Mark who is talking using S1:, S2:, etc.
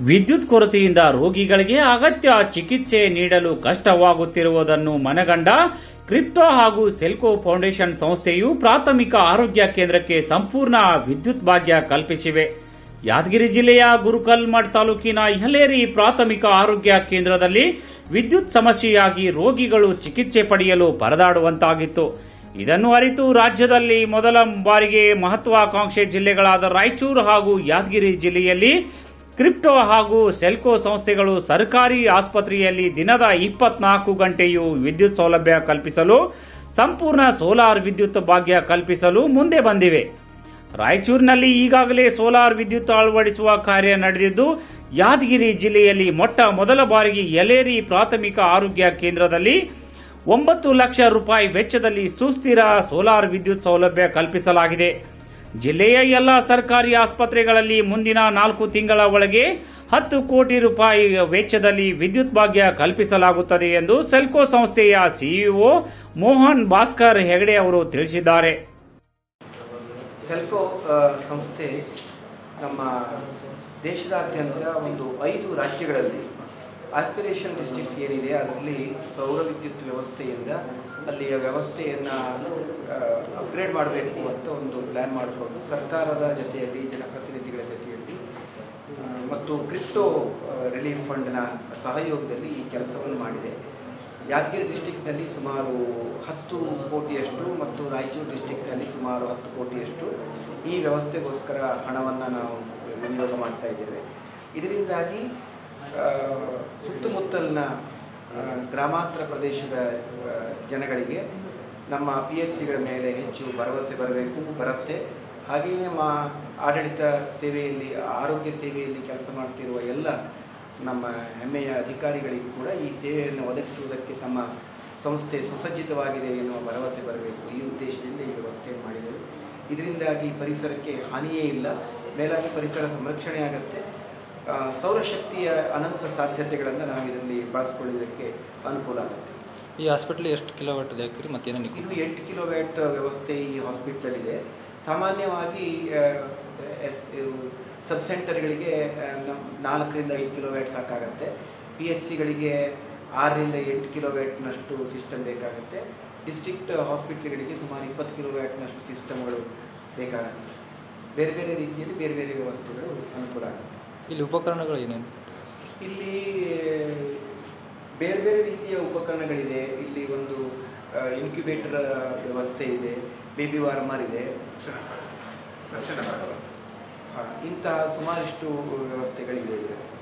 S1: ವಿದ್ಯುತ್ ಕೊರತೆಯಿಂದ ರೋಗಿಗಳಿಗೆ ಅಗತ್ಯ ಚಿಕಿತ್ಸೆ ನೀಡಲು ಕಷ್ಟವಾಗುತ್ತಿರುವುದನ್ನು ಮನಗಂಡ ಕ್ರಿಪ್ಟೋ ಹಾಗೂ ಸೆಲ್ಕೋ ಫೌಂಡೇಶನ್ ಸಂಸ್ಥೆಯು ಪ್ರಾಥಮಿಕ ಆರೋಗ್ಯ ಕೇಂದ್ರಕ್ಕೆ ಸಂಪೂರ್ಣ ವಿದ್ಯುತ್ ಭಾಗ್ಯ ಕಲ್ಪಿಸಿವೆ ಯಾದಗಿರಿ ಜಿಲ್ಲೆಯ ಗುರುಕಲ್ಮಠ್ ತಾಲೂಕಿನ ಯಲೇರಿ ಪ್ರಾಥಮಿಕ ಆರೋಗ್ಯ ಕೇಂದ್ರದಲ್ಲಿ ವಿದ್ಯುತ್ ಸಮಸ್ಯೆಯಾಗಿ ರೋಗಿಗಳು ಚಿಕಿತ್ಸೆ ಪಡೆಯಲು ಪರದಾಡುವಂತಾಗಿತ್ತು ಇದನ್ನು ಅರಿತು ರಾಜ್ಯದಲ್ಲಿ ಮೊದಲ ಬಾರಿಗೆ ಮಹತ್ವಾಕಾಂಕ್ಷೆ ಜಿಲ್ಲೆಗಳಾದ ರಾಯಚೂರು ಹಾಗೂ ಯಾದಗಿರಿ ಜಿಲ್ಲೆಯಲ್ಲಿ ಕ್ರಿಪ್ಟೋ ಹಾಗೂ ಸೆಲ್ಕೋ ಸಂಸ್ಥೆಗಳು ಸರ್ಕಾರಿ ಆಸ್ಪತ್ರೆಯಲ್ಲಿ ದಿನದ ಇಪ್ಪತ್ನಾಲ್ಕು ಗಂಟೆಯೂ ವಿದ್ಯುತ್ ಸೌಲಭ್ಯ ಕಲ್ಪಿಸಲು ಸಂಪೂರ್ಣ ಸೋಲಾರ್ ವಿದ್ಯುತ್ ಭಾಗ್ಯ ಕಲ್ಪಿಸಲು ಮುಂದೆ ಬಂದಿವೆ ರಾಯಚೂರಿನಲ್ಲಿ ಈಗಾಗಲೇ ಸೋಲಾರ್ ವಿದ್ಯುತ್ ಅಳವಡಿಸುವ ಕಾರ್ಯ ನಡೆದಿದ್ದು ಯಾದಗಿರಿ ಜಿಲ್ಲೆಯಲ್ಲಿ ಮೊಟ್ಟ ಮೊದಲ ಬಾರಿಗೆ ಯಲೇರಿ ಪ್ರಾಥಮಿಕ ಆರೋಗ್ಯ ಕೇಂದ್ರದಲ್ಲಿ ಒಂಬತ್ತು ಲಕ್ಷ ರೂಪಾಯಿ ವೆಚ್ಚದಲ್ಲಿ ಸುಸ್ಥಿರ ಸೋಲಾರ್ ವಿದ್ಯುತ್ ಸೌಲಭ್ಯ ಕಲ್ಪಿಸಲಾಗಿದೆ ಜಿಲ್ಲೆಯ ಎಲ್ಲ ಸರ್ಕಾರಿ ಆಸ್ಪತ್ರೆಗಳಲ್ಲಿ ಮುಂದಿನ ನಾಲ್ಕು ತಿಂಗಳ ಒಳಗೆ ಹತ್ತು ಕೋಟಿ ರೂಪಾಯಿ ವೆಚ್ಚದಲ್ಲಿ ವಿದ್ಯುತ್ ಭಾಗ್ಯ ಕಲ್ಪಿಸಲಾಗುತ್ತದೆ ಎಂದು ಸೆಲ್ಕೋ ಸಂಸ್ಥೆಯ ಸಿಇಒ ಮೋಹನ್ ಭಾಸ್ಕರ್ ಹೆಗಡೆ ಅವರು ತಿಳಿಸಿದ್ದಾರೆ
S2: ಸೆಲ್ಕೋ ಆ, ಸಂಸ್ಥೆ ನಮ್ಮ ದೇಶದಾದ್ಯಂತ ಒಂದು ಐದು ರಾಜ್ಯಗಳಲ್ಲಿ ಆಸ್ಪಿರೇಷನ್ ಡಿಸ್ಟ್ರಿಕ್ಟ್ಸ್ ಏನಿದೆ ಅದರಲ್ಲಿ ಸೌರ ವಿದ್ಯುತ್ ವ್ಯವಸ್ಥೆಯಿಂದ ಅಲ್ಲಿಯ ವ್ಯವಸ್ಥೆಯನ್ನು ಅಪ್ಗ್ರೇಡ್ ಮಾಡಬೇಕು ಅಂತ ಒಂದು ಪ್ಲ್ಯಾನ್ ಮಾಡಿಕೊಂಡು ಸರ್ಕಾರದ ಜೊತೆಯಲ್ಲಿ ಜನಪ್ರತಿನಿಧಿಗಳ ಜೊತೆಯಲ್ಲಿ ಆ, ಮತ್ತು ಕ್ರಿಪ್ಟೋ ರಿಲೀಫ್ ಫಂಡ್ನ ಸಹಯೋಗದಲ್ಲಿ ಈ ಕೆಲಸವನ್ನು ಮಾಡಿದೆ ಯಾದಗಿರಿ ಡಿಸ್ಟಿಕ್ನಲ್ಲಿ ಸುಮಾರು ಹತ್ತು ಕೋಟಿಯಷ್ಟು ಮತ್ತು ರಾಯಚೂರು ಡಿಸ್ಟಿಕ್ನಲ್ಲಿ ಸುಮಾರು ಹತ್ತು ಕೋಟಿಯಷ್ಟು ಈ ವ್ಯವಸ್ಥೆಗೋಸ್ಕರ ಹಣವನ್ನು ನಾವು ವಿನಿಯೋಗ ಮಾಡ್ತಾ ಇದ್ದೇವೆ ಇದರಿಂದಾಗಿ ಆ, ಸುತ್ತಮುತ್ತಲಿನ ಆ, ಗ್ರಾಮಾಂತರ ಪ್ರದೇಶದ ಆ, ಜನಗಳಿಗೆ ನಮ್ಮ ಪಿ ಎಚ್ ಸಿಗಳ ಮೇಲೆ ಹೆಚ್ಚು ಭರವಸೆ ಬರಬೇಕು ಬರುತ್ತೆ ಹಾಗೆಯೇ ನಮ್ಮ ಆಡಳಿತ ಸೇವೆಯಲ್ಲಿ ಆರೋಗ್ಯ ಸೇವೆಯಲ್ಲಿ ಕೆಲಸ ಮಾಡ್ತಿರುವ ಎಲ್ಲ ನಮ್ಮ ಹೆಮ್ಮೆಯ ಅಧಿಕಾರಿಗಳಿಗೂ ಕೂಡ ಈ ಸೇವೆಯನ್ನು ಒದಗಿಸುವುದಕ್ಕೆ ತಮ್ಮ ಸಂಸ್ಥೆ ಸುಸಜ್ಜಿತವಾಗಿದೆ ಎನ್ನುವ ಭರವಸೆ ಬರಬೇಕು ಈ ಉದ್ದೇಶದಿಂದ ಈ ವ್ಯವಸ್ಥೆಯನ್ನು ಮಾಡಿದ್ದೇವೆ ಇದರಿಂದಾಗಿ ಪರಿಸರಕ್ಕೆ ಹಾನಿಯೇ ಇಲ್ಲ ಮೇಲಾಗಿ ಪರಿಸರ ಸಂರಕ್ಷಣೆ ಆಗುತ್ತೆ ಆ, ಸೌರಶಕ್ತಿಯ ಅನಂತ ಸಾಧ್ಯತೆಗಳನ್ನು ನಾವು ಇದರಲ್ಲಿ ಬಳಸ್ಕೊಳ್ಳುವುದಕ್ಕೆ ಅನುಕೂಲ ಆಗುತ್ತೆ
S3: ಈ ಹಾಸ್ಪಿಟ್ಲ್ ಎಷ್ಟು ಕಿಲೋವಾಟ್ ಇದೆ ಹಾಕಿರಿ ಮತ್ತೇನೇನು
S2: ಇದು ಎಂಟು ಕಿಲೋವ್ಯಾಟ್ ವ್ಯವಸ್ಥೆ ಈ ಹಾಸ್ಪಿಟ್ಲಲ್ಲಿದೆ ಸಾಮಾನ್ಯವಾಗಿ ಆ, ಎಸ್ ಸಬ್ ಸೆಂಟರ್ಗಳಿಗೆ ಆ, ನಮ್- ನಾಲ್ಕರಿಂದ ಐದು ಕಿಲೋವ್ಯಾಟ್ ಸಾಕಾಗುತ್ತೆ ಪಿ ಎಚ್ ಸಿಗಳಿಗೆ ಆರರಿಂದ ಎಂಟು ಕಿಲೋವ್ಯಾಟ್ನಷ್ಟು ಸಿಸ್ಟಮ್ ಬೇಕಾಗುತ್ತೆ ಡಿಸ್ಟ್ರಿಕ್ಟ್ ಹಾಸ್ಪಿಟ್ಲ್ಗಳಿಗೆ ಸುಮಾರು ಇಪ್ಪತ್ತು ಕಿಲೋವ್ಯಾಟ್ನಷ್ಟು ಸಿಸ್ಟಮ್ಗಳು ಬೇಕಾಗುತ್ತೆ ಬೇರೆ ಬೇರೆ ರೀತಿಯಲ್ಲಿ ಬೇರೆ ಬೇರೆ ವ್ಯವಸ್ಥೆಗಳು ಅನುಕೂಲ ಆಗುತ್ತೆ
S3: ಇಲ್ಲಿ ಉಪಕರಣಗಳು ಏನೇನು
S2: ಇಲ್ಲಿ ಬೇರೆ ಬೇರೆ ರೀತಿಯ ಉಪಕರಣಗಳಿದೆ ಇಲ್ಲಿ ಒಂದು ಇನ್ಕ್ಯುಬೇಟರ್ ವ್ಯವಸ್ಥೆ ಇದೆ ಬೇಬಿ ವಾರ್ಮರ್ ಇದೆ ಹಾ, ಇಂತಹ ಸುಮಾರಿಷ್ಟು ವ್ಯವಸ್ಥೆಗಳಿದೆ ಇಲ್ಲಿ